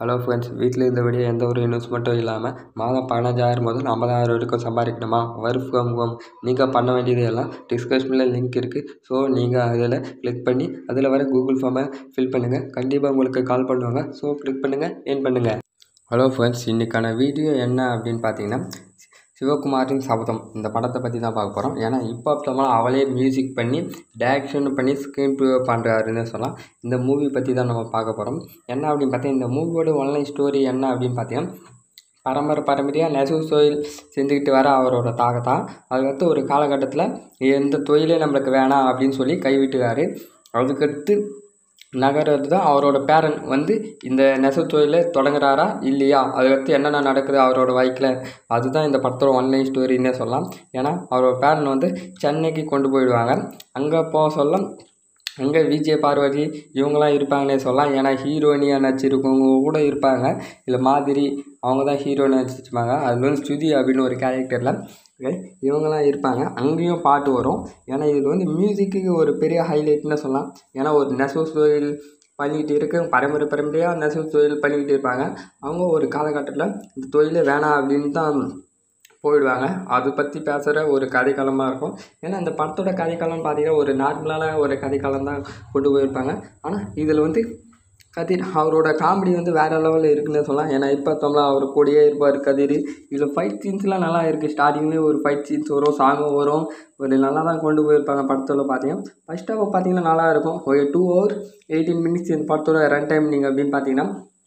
hello friends வீட்டில் இருந்தபடியே எந்த ஒரு இன்வெஸ்ட்மெண்ட்டும் இல்லாமல் மாதம் பதினஞ்சாயிரம் முதல் ஐம்பதாயிரம் வரைக்கும் சம்பாதிக்கணுமா ஒர்க் ஃப்ரம் ஹோம் நீங்கள் பண்ண வேண்டியது எல்லாம் டிஸ்கிரிப்ஷனில் லிங்க் இருக்குது ஸோ நீங்கள் அதில் கிளிக் பண்ணி அதில் வர கூகுள் ஃபார்மை ஃபில் பண்ணுங்கள் கண்டிப்பாக உங்களுக்கு கால் பண்ணுவாங்க ஸோ கிளிக் பண்ணுங்கள் ஏன் பண்ணுங்கள் ஹலோ ஃப்ரெண்ட்ஸ் இன்றைக்கான வீடியோ என்ன அப்படின்னு பார்த்தீங்கன்னா சிவகுமாரின் சபதம் இந்த படத்தை பற்றி தான் பார்க்க போகிறோம் ஏன்னா இப்போ தமிழ் அவளே மியூசிக் பண்ணி டேரக்ஷன் பண்ணி ஸ்க்ரீன் ப்ளே பண்ணுறாருன்னு சொல்லலாம் இந்த மூவி பற்றி தான் நம்ம பார்க்க போகிறோம் என்ன அப்படின்னு பார்த்தீங்கன்னா இந்த மூவியோட ஒன்லைன் ஸ்டோரி என்ன அப்படின்னு பார்த்தீங்கன்னா பரம்பரை பரம்பரையாக நெசவு தொழில் செஞ்சுக்கிட்டு வர அவரோட தாகத்தான் அதுக்கடுத்து ஒரு காலகட்டத்தில் எந்த தொழிலே நம்மளுக்கு வேணாம் அப்படின்னு சொல்லி கைவிட்டுக்காரு அதுக்கடுத்து நகர்றது தான் அவரோட பேரன் வந்து இந்த நெசவு தொழிலை தொடங்குறாரா இல்லையா அதுக்கடுத்து என்னென்ன நடக்குது அவரோட வாழ்க்கையில் அதுதான் இந்த படத்தோட ஒன்லைன் ஸ்டோரின்னே சொல்லலாம் ஏன்னா அவரோட பேரன் வந்து சென்னைக்கு கொண்டு போயிடுவாங்க அங்கே போக சொல்ல அங்கே விஜய் பார்வதி இவங்களாம் இருப்பாங்கன்னே சொல்லலாம் ஏன்னா ஹீரோயினியாக நடிச்சிருக்கவங்க கூட இருப்பாங்க இல்லை மாதிரி அவங்க தான் ஹீரோயின் நடிச்சிருப்பாங்க அதில் வந்து ஸ்ருதி அப்படின்னு ஒரு கேரக்டரில் இவங்கெல்லாம் இருப்பாங்க அங்கேயும் பாட்டு வரும் ஏன்னா இதில் வந்து மியூசிக்கு ஒரு பெரிய ஹைலைட்னு சொல்லலாம் ஏன்னா ஒரு நெசவு தொழில் பண்ணிக்கிட்டு இருக்க பரம்பரை பரம்பரையாக நெசவு தொழில் பண்ணிக்கிட்டு இருப்பாங்க அவங்க ஒரு காலகட்டத்தில் இந்த தொழிலே வேணாம் அப்படின்னு தான் போயிடுவாங்க அதை பற்றி பேசுகிற ஒரு கதைக்களமாக இருக்கும் ஏன்னா இந்த படத்தோட கதைக்களம் பார்த்தீங்கன்னா ஒரு நார்மலான ஒரு கதைக்களம் தான் கொண்டு போயிருப்பாங்க ஆனால் இதில் வந்து கதிர் அவரோட காமெடி வந்து வேறு லெவலில் இருக்குன்னு சொல்லலாம் ஏன்னா இப்போ தமிழ் அவர் கூடயே இருப்பார் கதிர் இதில் ஃபைட் சீன்ஸ்லாம் நல்லா இருக்குது ஸ்டார்டிங்லேயே ஒரு ஃபைட் சீன்ஸ் வரும் சாங்கும் வரும் ஒரு நல்லா தான் கொண்டு போயிருப்பாங்க படத்தில் பார்த்தீங்கன்னா ஃபஸ்ட் ஹாஃப் பார்த்தீங்கன்னா நல்லா இருக்கும் ஒரு டூ ஹவர் எயிட்டீன் மினிட்ஸ் இந்த படத்தோட ரன் டைம் நீங்கள் அப்படின்னு பார்த்தீங்கன்னா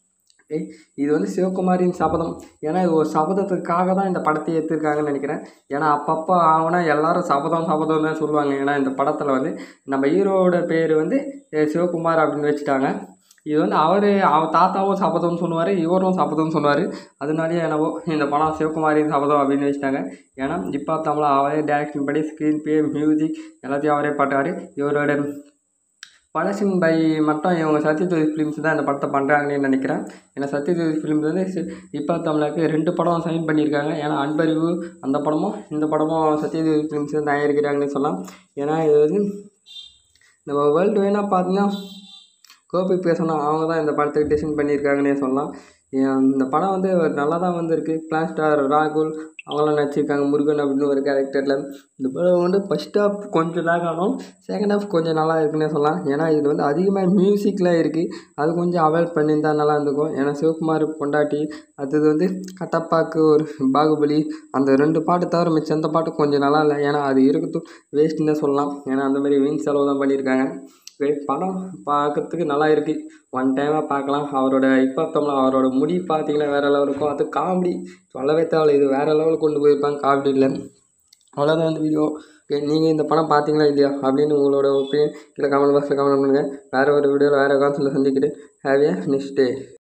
இது வந்து சிவகுமாரின் சபதம் ஏன்னா இது ஒரு சபதத்துக்காக தான் இந்த படத்தை எடுத்திருக்காங்கன்னு நினைக்கிறேன் ஏன்னா அப்பப்போ ஆகுனா எல்லாரும் சபதம் சபதம் தான் சொல்லுவாங்க ஏன்னா இந்த படத்தில் வந்து நம்ம ஹீரோவோட பேர் வந்து சிவகுமார் அப்படின்னு வச்சுட்டாங்க இது வந்து அவர் அவர் தாத்தாவும் சபதம்னு சொல்லுவார் இவரும் சபதம்னு சொன்னார் அதனாலேயே என்னவோ இந்த படம் சிவகுமாரின் சபதம் அப்படின்னு வச்சுட்டாங்க ஏன்னா இப்போ தமிழ் அவரே டேரக்ஷன் படி ஸ்க்ரீன் ப்ளே மியூசிக் எல்லாத்தையும் அவரே பாட்டார் இவரோட பழசின் பை மட்டும் இவங்க சத்யஜோதி ஃபிலிம்ஸ் தான் இந்த படத்தை பண்ணுறாங்கன்னு நினைக்கிறேன் ஏன்னா சத்யஜோதி ஃபிலிம்ஸ் வந்து இப்போ தமிழுக்கு ரெண்டு படம் சைன் பண்ணியிருக்காங்க ஏன்னா அன்பறிவு அந்த படமும் இந்த படமும் சத்யஜோதி ஃபிலிம்ஸ் தான் தயாரிக்கிறாங்கன்னு சொல்லலாம் ஏன்னா இது வந்து நம்ம வேர்ல்டு வேணால் பார்த்தீங்கன்னா கோபி பேசணும் அவங்க தான் இந்த படத்துக்கு டிசைன் பண்ணியிருக்காங்கன்னே சொல்லலாம் இந்த படம் வந்து நல்லா தான் வந்திருக்கு பிளான் ஸ்டார் ராகுல் அவங்களாம் நடிச்சிருக்காங்க முருகன் அப்படின்னு ஒரு கேரக்டரில் இந்த படம் வந்து ஃபஸ்ட் ஹாஃப் கொஞ்சம் லேக் ஆனாலும் செகண்ட் ஹாஃப் கொஞ்சம் நல்லா இருக்குன்னே சொல்லலாம் ஏன்னா இது வந்து அதிகமாக மியூசிக்லாம் இருக்குது அது கொஞ்சம் அவாய்ட் பண்ணியிருந்தா நல்லா இருந்திருக்கும் ஏன்னா சிவகுமார் பொண்டாட்டி அடுத்தது வந்து கட்டப்பாக்கு ஒரு பாகுபலி அந்த ரெண்டு பாட்டு தவிர மிச்சம் அந்த பாட்டு கொஞ்சம் நல்லா இல்லை ஏன்னா அது இருக்கட்டும் வேஸ்ட்டுன்னே சொல்லலாம் ஏன்னா அந்த மாதிரி வீண் செலவு தான் பண்ணியிருக்காங்க படம் பார்க்கறதுக்கு நல்லா இருக்குது ஒன் டைமாக பார்க்கலாம் அவரோட இப்போ தமிழ் அவரோட முடி பார்த்தீங்கன்னா வேறு லெவல் இருக்கும் அது காமெடி சொல்லவே தேவையில்ல இது வேறு லெவலுக்கு கொண்டு போயிருப்பாங்க காமெடியில் அவ்வளோதான் இந்த வீடியோ ஓகே நீங்கள் இந்த படம் பார்த்தீங்களா இல்லையா அப்படின்னு உங்களோட ஒப்பீனியன் இல்லை கமெண்ட் பாக்ஸில் கமெண்ட் பண்ணுங்கள் வேறு ஒரு வீடியோவில் வேறு கான்செப்டில் சந்திக்கிறேன் ஹேவ் ஏ நெக்ஸ்ட் டே